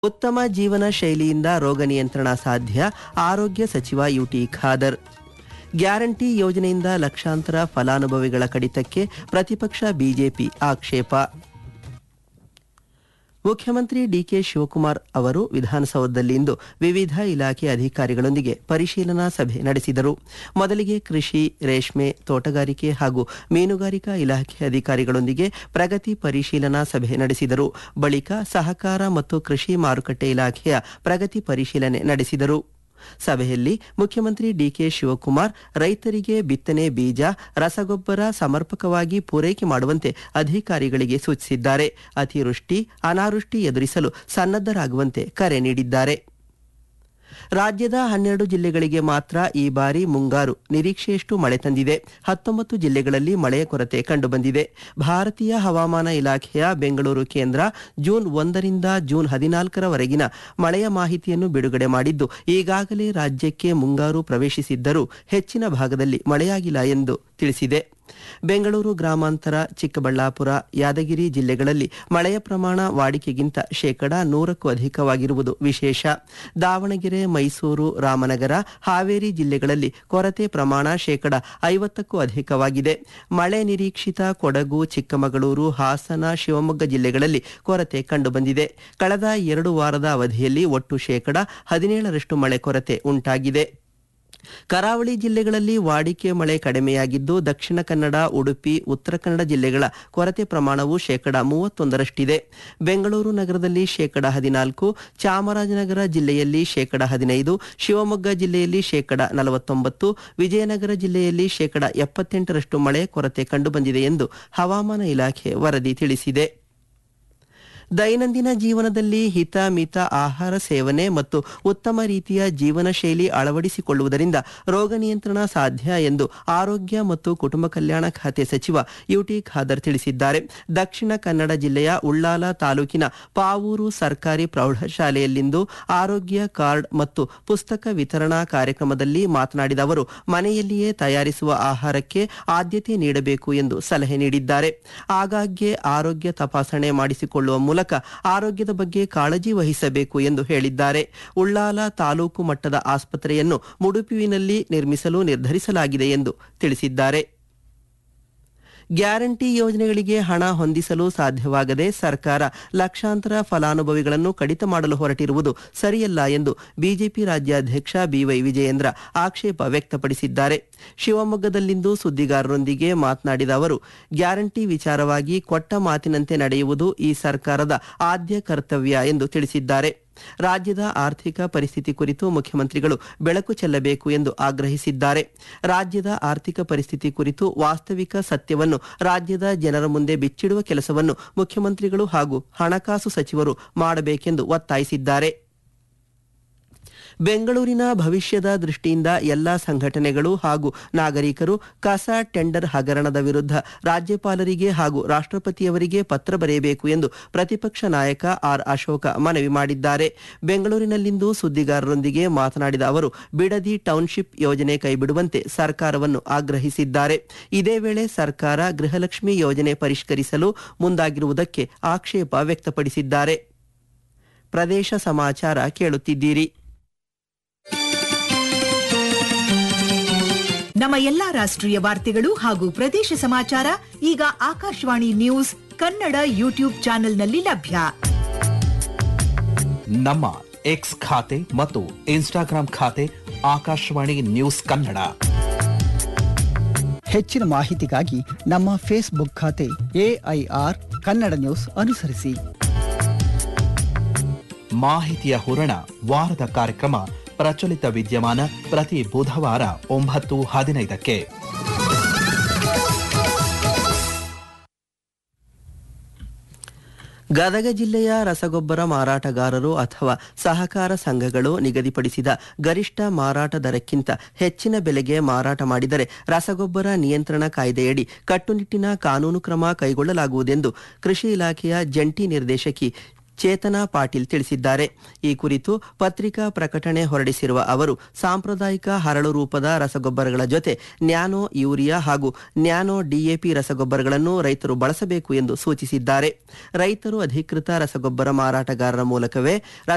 ಉತ್ತಮ ಜೀವನ ಶೈಲಿಯಿಂದ ರೋಗ ನಿಯಂತ್ರಣ ಸಾಧ್ಯ ಆರೋಗ್ಯ ಸಚಿವ ಯುಟಿ ಖಾದರ್ ಗ್ಯಾರಂಟಿ ಯೋಜನೆಯಿಂದ ಲಕ್ಷಾಂತರ ಫಲಾನುಭವಿಗಳ ಕಡಿತಕ್ಕೆ ಪ್ರತಿಪಕ್ಷ ಬಿಜೆಪಿ ಆಕ್ಷೇಪ ಮುಖ್ಯಮಂತ್ರಿ ಡಿಕೆ ಶಿವಕುಮಾರ್ ಅವರು ವಿಧಾನಸೌಧದಲ್ಲಿಂದು ವಿವಿಧ ಇಲಾಖೆ ಅಧಿಕಾರಿಗಳೊಂದಿಗೆ ಪರಿಶೀಲನಾ ಸಭೆ ನಡೆಸಿದರು ಮೊದಲಿಗೆ ಕೃಷಿ ರೇಷ್ಮೆ ತೋಟಗಾರಿಕೆ ಹಾಗೂ ಮೀನುಗಾರಿಕಾ ಇಲಾಖೆ ಅಧಿಕಾರಿಗಳೊಂದಿಗೆ ಪ್ರಗತಿ ಪರಿಶೀಲನಾ ಸಭೆ ನಡೆಸಿದರು ಬಳಿಕ ಸಹಕಾರ ಮತ್ತು ಕೃಷಿ ಮಾರುಕಟ್ಟೆ ಇಲಾಖೆಯ ಪ್ರಗತಿ ಪರಿಶೀಲನೆ ನಡೆಸಿದರು ಸಭೆಯಲ್ಲಿ ಮುಖ್ಯಮಂತ್ರಿ ಡಿಕೆ ಶಿವಕುಮಾರ್ ರೈತರಿಗೆ ಬಿತ್ತನೆ ಬೀಜ ರಸಗೊಬ್ಬರ ಸಮರ್ಪಕವಾಗಿ ಪೂರೈಕೆ ಮಾಡುವಂತೆ ಅಧಿಕಾರಿಗಳಿಗೆ ಸೂಚಿಸಿದ್ದಾರೆ ಅತಿವೃಷ್ಟಿ ಅನಾವೃಷ್ಟಿ ಎದುರಿಸಲು ಸನ್ನದ್ಧರಾಗುವಂತೆ ಕರೆ ನೀಡಿದ್ದಾರೆ ರಾಜ್ಯದ ಹನ್ನೆರಡು ಜಿಲ್ಲೆಗಳಿಗೆ ಮಾತ್ರ ಈ ಬಾರಿ ಮುಂಗಾರು ನಿರೀಕ್ಷೆಯಷ್ಟು ಮಳೆ ತಂದಿದೆ ಹತ್ತೊಂಬತ್ತು ಜಿಲ್ಲೆಗಳಲ್ಲಿ ಮಳೆಯ ಕೊರತೆ ಕಂಡುಬಂದಿದೆ ಭಾರತೀಯ ಹವಾಮಾನ ಇಲಾಖೆಯ ಬೆಂಗಳೂರು ಕೇಂದ್ರ ಜೂನ್ ಒಂದರಿಂದ ಜೂನ್ ಹದಿನಾಲ್ಕರವರೆಗಿನ ಮಳೆಯ ಮಾಹಿತಿಯನ್ನು ಬಿಡುಗಡೆ ಮಾಡಿದ್ದು ಈಗಾಗಲೇ ರಾಜ್ಯಕ್ಕೆ ಮುಂಗಾರು ಪ್ರವೇಶಿಸಿದ್ದರೂ ಹೆಚ್ಚಿನ ಭಾಗದಲ್ಲಿ ಮಳೆಯಾಗಿಲ್ಲ ಎಂದು ತಿಳಿಸಿದೆ ಬೆಂಗಳೂರು ಗ್ರಾಮಾಂತರ ಚಿಕ್ಕಬಳ್ಳಾಪುರ ಯಾದಗಿರಿ ಜಿಲ್ಲೆಗಳಲ್ಲಿ ಮಳೆಯ ಪ್ರಮಾಣ ವಾಡಿಕೆಗಿಂತ ಶೇಕಡಾ ನೂರಕ್ಕೂ ಅಧಿಕವಾಗಿರುವುದು ವಿಶೇಷ ದಾವಣಗೆರೆ ಮೈಸೂರು ರಾಮನಗರ ಹಾವೇರಿ ಜಿಲ್ಲೆಗಳಲ್ಲಿ ಕೊರತೆ ಪ್ರಮಾಣ ಶೇಕಡಾ ಐವತ್ತಕ್ಕೂ ಅಧಿಕವಾಗಿದೆ ಮಳೆ ನಿರೀಕ್ಷಿತ ಕೊಡಗು ಚಿಕ್ಕಮಗಳೂರು ಹಾಸನ ಶಿವಮೊಗ್ಗ ಜಿಲ್ಲೆಗಳಲ್ಲಿ ಕೊರತೆ ಕಂಡುಬಂದಿದೆ ಕಳೆದ ಎರಡು ವಾರದ ಅವಧಿಯಲ್ಲಿ ಒಟ್ಟು ಶೇಕಡಾ ಹದಿನೇಳರಷ್ಟು ಮಳೆ ಕೊರತೆ ಉಂಟಾಗಿದೆ ಕರಾವಳಿ ಜಿಲ್ಲೆಗಳಲ್ಲಿ ವಾಡಿಕೆ ಮಳೆ ಕಡಿಮೆಯಾಗಿದ್ದು ದಕ್ಷಿಣ ಕನ್ನಡ ಉಡುಪಿ ಉತ್ತರ ಕನ್ನಡ ಜಿಲ್ಲೆಗಳ ಕೊರತೆ ಪ್ರಮಾಣವು ಶೇಕಡ ಮೂವತ್ತೊಂದರಷ್ಟಿದೆ ಬೆಂಗಳೂರು ನಗರದಲ್ಲಿ ಶೇಕಡ ಹದಿನಾಲ್ಕು ಚಾಮರಾಜನಗರ ಜಿಲ್ಲೆಯಲ್ಲಿ ಶೇಕಡ ಹದಿನೈದು ಶಿವಮೊಗ್ಗ ಜಿಲ್ಲೆಯಲ್ಲಿ ಶೇಕಡ ನಲವತ್ತೊಂಬತ್ತು ವಿಜಯನಗರ ಜಿಲ್ಲೆಯಲ್ಲಿ ಶೇಕಡ ಎಪ್ಪತ್ತೆಂಟರಷ್ಟು ಮಳೆ ಕೊರತೆ ಕಂಡುಬಂದಿದೆ ಎಂದು ಹವಾಮಾನ ಇಲಾಖೆ ವರದಿ ತಿಳಿಸಿದೆ ದೈನಂದಿನ ಜೀವನದಲ್ಲಿ ಹಿತ ಮಿತ ಆಹಾರ ಸೇವನೆ ಮತ್ತು ಉತ್ತಮ ರೀತಿಯ ಜೀವನ ಶೈಲಿ ಅಳವಡಿಸಿಕೊಳ್ಳುವುದರಿಂದ ರೋಗ ನಿಯಂತ್ರಣ ಸಾಧ್ಯ ಎಂದು ಆರೋಗ್ಯ ಮತ್ತು ಕುಟುಂಬ ಕಲ್ಯಾಣ ಖಾತೆ ಸಚಿವ ಯುಟಿ ಖಾದರ್ ತಿಳಿಸಿದ್ದಾರೆ ದಕ್ಷಿಣ ಕನ್ನಡ ಜಿಲ್ಲೆಯ ಉಳ್ಳಾಲ ತಾಲೂಕಿನ ಪಾವೂರು ಸರ್ಕಾರಿ ಪ್ರೌಢಶಾಲೆಯಲ್ಲಿಂದು ಆರೋಗ್ಯ ಕಾರ್ಡ್ ಮತ್ತು ಪುಸ್ತಕ ವಿತರಣಾ ಕಾರ್ಯಕ್ರಮದಲ್ಲಿ ಮಾತನಾಡಿದ ಅವರು ಮನೆಯಲ್ಲಿಯೇ ತಯಾರಿಸುವ ಆಹಾರಕ್ಕೆ ಆದ್ಯತೆ ನೀಡಬೇಕು ಎಂದು ಸಲಹೆ ನೀಡಿದ್ದಾರೆ ಆಗಾಗ್ಗೆ ಆರೋಗ್ಯ ತಪಾಸಣೆ ಮಾಡಿಸಿಕೊಳ್ಳುವ ಮೂಲಕ ಆರೋಗ್ಯದ ಬಗ್ಗೆ ಕಾಳಜಿ ವಹಿಸಬೇಕು ಎಂದು ಹೇಳಿದ್ದಾರೆ ಉಳ್ಳಾಲ ತಾಲೂಕು ಮಟ್ಟದ ಆಸ್ಪತ್ರೆಯನ್ನು ಮುಡುಪುವಿನಲ್ಲಿ ನಿರ್ಮಿಸಲು ನಿರ್ಧರಿಸಲಾಗಿದೆ ಎಂದು ತಿಳಿಸಿದ್ದಾರೆ ಗ್ಯಾರಂಟಿ ಯೋಜನೆಗಳಿಗೆ ಹಣ ಹೊಂದಿಸಲು ಸಾಧ್ಯವಾಗದೆ ಸರ್ಕಾರ ಲಕ್ಷಾಂತರ ಫಲಾನುಭವಿಗಳನ್ನು ಕಡಿತ ಮಾಡಲು ಹೊರಟಿರುವುದು ಸರಿಯಲ್ಲ ಎಂದು ಬಿಜೆಪಿ ರಾಜ್ಯಾಧ್ಯಕ್ಷ ಬಿವೈ ವಿಜಯೇಂದ್ರ ಆಕ್ಷೇಪ ವ್ಯಕ್ತಪಡಿಸಿದ್ದಾರೆ ಶಿವಮೊಗ್ಗದಲ್ಲಿಂದು ಸುದ್ದಿಗಾರರೊಂದಿಗೆ ಮಾತನಾಡಿದ ಅವರು ಗ್ಯಾರಂಟಿ ವಿಚಾರವಾಗಿ ಕೊಟ್ಟ ಮಾತಿನಂತೆ ನಡೆಯುವುದು ಈ ಸರ್ಕಾರದ ಆದ್ಯ ಕರ್ತವ್ಯ ಎಂದು ತಿಳಿಸಿದ್ದಾರೆ ರಾಜ್ಯದ ಆರ್ಥಿಕ ಪರಿಸ್ಥಿತಿ ಕುರಿತು ಮುಖ್ಯಮಂತ್ರಿಗಳು ಬೆಳಕು ಚೆಲ್ಲಬೇಕು ಎಂದು ಆಗ್ರಹಿಸಿದ್ದಾರೆ ರಾಜ್ಯದ ಆರ್ಥಿಕ ಪರಿಸ್ಥಿತಿ ಕುರಿತು ವಾಸ್ತವಿಕ ಸತ್ಯವನ್ನು ರಾಜ್ಯದ ಜನರ ಮುಂದೆ ಬಿಚ್ಚಿಡುವ ಕೆಲಸವನ್ನು ಮುಖ್ಯಮಂತ್ರಿಗಳು ಹಾಗೂ ಹಣಕಾಸು ಸಚಿವರು ಮಾಡಬೇಕೆಂದು ಒತ್ತಾಯಿಸಿದ್ದಾರೆ ಬೆಂಗಳೂರಿನ ಭವಿಷ್ಯದ ದೃಷ್ಟಿಯಿಂದ ಎಲ್ಲಾ ಸಂಘಟನೆಗಳು ಹಾಗೂ ನಾಗರಿಕರು ಕಸ ಟೆಂಡರ್ ಹಗರಣದ ವಿರುದ್ಧ ರಾಜ್ಯಪಾಲರಿಗೆ ಹಾಗೂ ರಾಷ್ಟ್ರಪತಿಯವರಿಗೆ ಪತ್ರ ಬರೆಯಬೇಕು ಎಂದು ಪ್ರತಿಪಕ್ಷ ನಾಯಕ ಆರ್ ಅಶೋಕ ಮನವಿ ಮಾಡಿದ್ದಾರೆ ಬೆಂಗಳೂರಿನಲ್ಲಿಂದು ಸುದ್ದಿಗಾರರೊಂದಿಗೆ ಮಾತನಾಡಿದ ಅವರು ಬಿಡದಿ ಟೌನ್ಶಿಪ್ ಯೋಜನೆ ಕೈಬಿಡುವಂತೆ ಸರ್ಕಾರವನ್ನು ಆಗ್ರಹಿಸಿದ್ದಾರೆ ಇದೇ ವೇಳೆ ಸರ್ಕಾರ ಗೃಹಲಕ್ಷ್ಮಿ ಯೋಜನೆ ಪರಿಷ್ಕರಿಸಲು ಮುಂದಾಗಿರುವುದಕ್ಕೆ ಆಕ್ಷೇಪ ವ್ಯಕ್ತಪಡಿಸಿದ್ದಾರೆ ಪ್ರದೇಶ ಸಮಾಚಾರ ಕೇಳುತ್ತಿದ್ದೀರಿ ನಮ್ಮ ಎಲ್ಲಾ ರಾಷ್ಟ್ರೀಯ ವಾರ್ತೆಗಳು ಹಾಗೂ ಪ್ರದೇಶ ಸಮಾಚಾರ ಈಗ ಆಕಾಶವಾಣಿ ನ್ಯೂಸ್ ಕನ್ನಡ ಯೂಟ್ಯೂಬ್ ಚಾನೆಲ್ನಲ್ಲಿ ಲಭ್ಯ ನಮ್ಮ ಎಕ್ಸ್ ಖಾತೆ ಮತ್ತು ಇನ್ಸ್ಟಾಗ್ರಾಂ ಖಾತೆ ಆಕಾಶವಾಣಿ ನ್ಯೂಸ್ ಕನ್ನಡ ಹೆಚ್ಚಿನ ಮಾಹಿತಿಗಾಗಿ ನಮ್ಮ ಫೇಸ್ಬುಕ್ ಖಾತೆ ಎಐಆರ್ ಕನ್ನಡ ನ್ಯೂಸ್ ಅನುಸರಿಸಿ ಮಾಹಿತಿಯ ಹೂರಣ ವಾರದ ಕಾರ್ಯಕ್ರಮ ಪ್ರಚಲಿತ ವಿದ್ಯಮಾನ ಪ್ರತಿ ಬುಧವಾರ ಒಂಬತ್ತು ಹದಿನೈದಕ್ಕೆ ಗದಗ ಜಿಲ್ಲೆಯ ರಸಗೊಬ್ಬರ ಮಾರಾಟಗಾರರು ಅಥವಾ ಸಹಕಾರ ಸಂಘಗಳು ನಿಗದಿಪಡಿಸಿದ ಗರಿಷ್ಠ ಮಾರಾಟ ದರಕ್ಕಿಂತ ಹೆಚ್ಚಿನ ಬೆಲೆಗೆ ಮಾರಾಟ ಮಾಡಿದರೆ ರಸಗೊಬ್ಬರ ನಿಯಂತ್ರಣ ಕಾಯ್ದೆಯಡಿ ಕಟ್ಟುನಿಟ್ಟಿನ ಕಾನೂನು ಕ್ರಮ ಕೈಗೊಳ್ಳಲಾಗುವುದೆಂದು ಕೃಷಿ ಇಲಾಖೆಯ ಜಂಟಿ ನಿರ್ದೇಶಕಿ ಚೇತನಾ ಪಾಟೀಲ್ ತಿಳಿಸಿದ್ದಾರೆ ಈ ಕುರಿತು ಪತ್ರಿಕಾ ಪ್ರಕಟಣೆ ಹೊರಡಿಸಿರುವ ಅವರು ಸಾಂಪ್ರದಾಯಿಕ ಹರಳು ರೂಪದ ರಸಗೊಬ್ಬರಗಳ ಜೊತೆ ನ್ಯಾನೋ ಯೂರಿಯಾ ಹಾಗೂ ನ್ಯಾನೋ ಡಿಎಪಿ ರಸಗೊಬ್ಬರಗಳನ್ನು ರೈತರು ಬಳಸಬೇಕು ಎಂದು ಸೂಚಿಸಿದ್ದಾರೆ ರೈತರು ಅಧಿಕೃತ ರಸಗೊಬ್ಬರ ಮಾರಾಟಗಾರರ ಮೂಲಕವೇ